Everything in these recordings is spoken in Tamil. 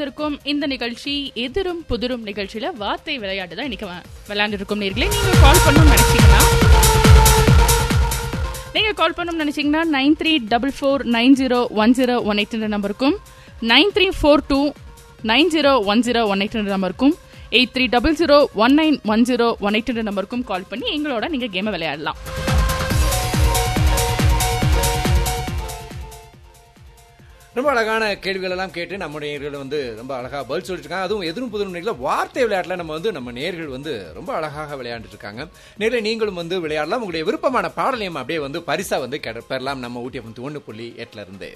இருக்கும் இந்த நிகழ்ச்சி எதிரும் புதிரும் நிகழ்ச்சியில வார்த்தை விளையாட்டு தான் இன்னைக்கு விளையாண்டு இருக்கும் நேர்களே நீங்க கால் பண்ணணும்னு நினைச்சீங்கன்னா நீங்க கால் பண்ணணும்னு நினைச்சீங்கன்னா nine three double four nine zero one zero one eight நம்பருக்கும் nine three four two nine zero one zero one eight நம்பருக்கும் eight three double zero one nine one zero one eight நம்பருக்கும் கால் பண்ணி எங்களோட நீங்க கேமை விளையாடலாம் ரொம்ப அழகான கேள்விகள் எல்லாம் கேட்டு நம்ம நேர்கள் வந்து ரொம்ப அழகா பதில் சொல்லிட்டு இருக்காங்க அதுவும் எதிரும் புதிரும் நேரில் வார்த்தை விளையாட்டுல நம்ம வந்து நம்ம நேர்கள் வந்து ரொம்ப அழகாக விளையாண்டுட்டு இருக்காங்க நேரில் நீங்களும் வந்து விளையாடலாம் உங்களுடைய விருப்பமான பாடலையும் அப்படியே வந்து பரிசா வந்து கெட- பெறலாம் நம்ம ஊட்டி வந்து ஒன்று புள்ளி எட்டுல இருந்து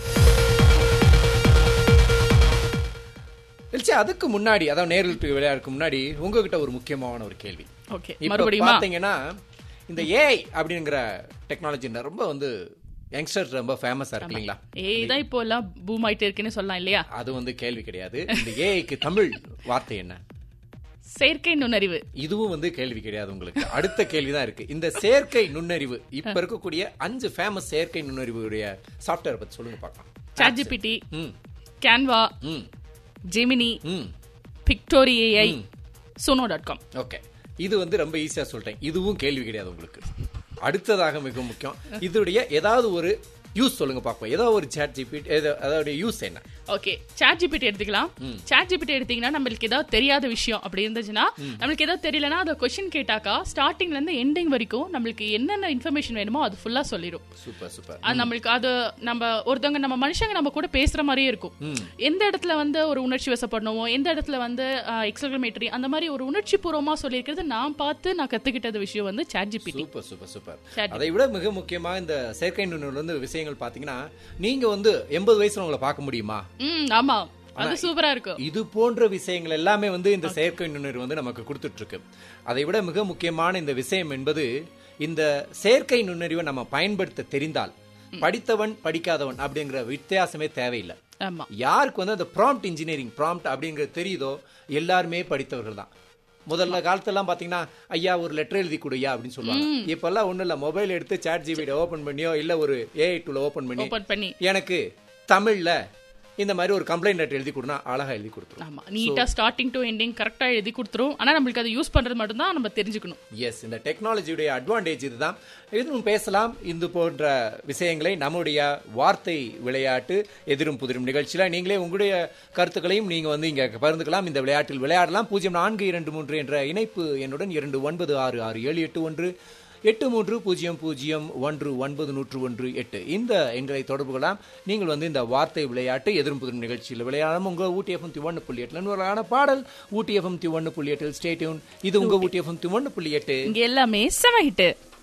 இல்லச்சி அதுக்கு முன்னாடி அதாவது நேர்களுக்கு விளையாடுறதுக்கு முன்னாடி உங்ககிட்ட ஒரு முக்கியமான ஒரு கேள்வி ஓகே இப்ப மறுபடியுமா பாத்தீங்கன்னா இந்த ஏஐ அப்படிங்கிற டெக்னாலஜி ரொம்ப வந்து யங்ஸ்டர் ரொம்ப ஃபேமஸா இருக்கு இல்லைங்களா ஏய் தான் இப்போ எல்லாம் பூம் ஆயிட்டு இருக்குன்னு சொல்லலாம் இல்லையா அது வந்து கேள்வி கிடையாது இந்த ஏஐக்கு தமிழ் வார்த்தை என்ன செயற்கை நுண்ணறிவு இதுவும் வந்து கேள்வி கிடையாது உங்களுக்கு அடுத்த கேள்விதான் இருக்கு இந்த செயற்கை நுண்ணறிவு இப்ப இருக்கக்கூடிய அஞ்சு ஃபேமஸ் செயற்கை நுண்ணறிவுடைய சாஃப்ட்வேர் பத்தி சொல்லுங்க பார்க்கலாம் சாட் ஜிபிடி ம் கேன்வா ம் ஜெமினி ம் Pictory AI Suno dot com okay இது வந்து ரொம்ப ஈஸியா சொல்லிட்டேன் இதுவும் கேள்வி கிடையாது உங்களுக்கு அடுத்ததாக மிக முக்கியம் இதோடைய ஏதாவது ஒரு யூஸ் சொல்லுங்க பார்ப்போம் ஏதாவது ஒரு சாட் ஜிபிடி அதோடைய யூஸ் என்ன ஓகே சாட் ஜிபிடி எடுத்துக்கலாம் சாட் ஜிபிடி எடுத்தீங்கன்னா நம்மளுக்கு ஏதாவது தெரியாத விஷயம் அப்படி இருந்துச்சுன்னா நம்மளுக்கு ஏதாவது தெரியலனா அதை கொஸ்டின் கேட்டாக்கா ஸ்டார்டிங்ல இருந்து எண்டிங் வரைக்கும் நம்மளுக்கு என்னென்ன இன்ஃபர்மேஷன் வேணுமோ அது ஃபுல்லா சொல்லிடும் சூப்பர் சூப்பர் அது நம்மளுக்கு அது நம்ம ஒருத்தவங்க நம்ம மனுஷங்க நம்ம கூட பேசுற மாதிரியே இருக்கும் எந்த இடத்துல வந்து ஒரு உணர்ச்சி வசப்படணுமோ எந்த இடத்துல வந்து எக்ஸலமேட்டரி அந்த மாதிரி ஒரு உணர்ச்சி பூர்வமா சொல்லியிருக்கிறது நான் பார்த்து நான் கத்துக்கிட்டது விஷயம் வந்து ChatGPT super super super Chat அதை விட மிக முக்கியமா இந்த செயற்கை நுண்ணறிவு வந்து விஷயங்கள் பாத்தீங்கன்னா நீங்க வந்து எண்பது வயசுல உங்களை பார்க்க முடியுமா ம் ஆமா அது சூப்பரா இருக்கும் இது போன்ற விஷயங்கள் எல்லாமே வந்து இந்த செயற்கை நுண்ணறிவு வந்து நமக்கு கொடுத்துட்டு இருக்கு அதை விட மிக முக்கியமான இந்த விஷயம் என்பது இந்த செயற்கை நுண்ணறிவை நம்ம பயன்படுத்த தெரிந்தால் படித்தவன் படிக்காதவன் அப்படிங்கிற வித்தியாசமே தேவையில்லை ஆமா யாருக்கு வந்து அந்த ப்ராம்ப்ட் இன்ஜினியரிங் ப்ராம்ப்ட் அப்படிங்கிறது தெரியுதோ எல்லாருமே படித்தவர்கள் தான் முதல்ல காலத்தெல்லாம் பாத்தீங்கன்னா ஐயா ஒரு லெட்டர் எழுதி கொடுயா அப்படின்னு சொல்லுவாங்க இப்பெல்லாம் ஒண்ணும் இல்ல மொபைல் எடுத்து சாட் ஜிபிடி ஓபன் பண்ணியோ இல்ல ஒரு ஏஐ டூல ஓபன் பண்ணி ஓபன் பண்ணி எனக்கு தமிழ்ல இந்த மாதிரி ஒரு கம்ப்ளைண்ட் லெட்டர் எழுதி கொடுனா அழகா எழுதி கொடுத்துரும் ஆமா நீட்டா ஸ்டார்டிங் டு எண்டிங் கரெக்டா எழுதி கொடுத்துரும் ஆனா நம்மளுக்கு அதை யூஸ் பண்றது மட்டும் தான் நம்ம தெரிஞ்சுக்கணும் எஸ் இந்த டெக்னாலஜியுடைய அட்வான்டேஜ் இதுதான் இன்னும் பேசலாம் இது போன்ற விஷயங்களை நம்முடைய வார்த்தை விளையாட்டு எதிரும் புதிரும் நிகழ்ச்சியில நீங்களே உங்களுடைய கருத்துக்களையும் நீங்க வந்து இங்க பகிர்ந்துக்கலாம் இந்த விளையாட்டில் விளையாடலாம் பூஜ்ஜியம் நான்கு இரண்டு மூன்று என்ற இணைப்பு என்னுடன் இரண்டு ஒன்பது ஆறு ஆறு ஏழு எட்டு ஒன்று எட்டு மூன்று பூஜ்ஜியம் பூஜ்ஜியம் ஒன்று ஒன்பது நூற்று ஒன்று எட்டு இந்த எண்களை தொடர்பு கொள்ளலாம் நீங்கள் வந்து இந்த வார்த்தை விளையாட்டு எதிரும் புதிரும் நிகழ்ச்சியில் விளையாடலாம் உங்க ஊட்டி எஃப்எம் தி ஒன்று புள்ளி எட்டுல ஒரு அழகான பாடல் ஊட்டி எஃப்எம் தி ஒன்று புள்ளி எட்டில் ஸ்டேட்யூன் இது உங்க ஊட்டி எஃப்எம் தி ஒன்று புள்ளி எட்டு இங்க எல்லாமே செம ஹிட்டு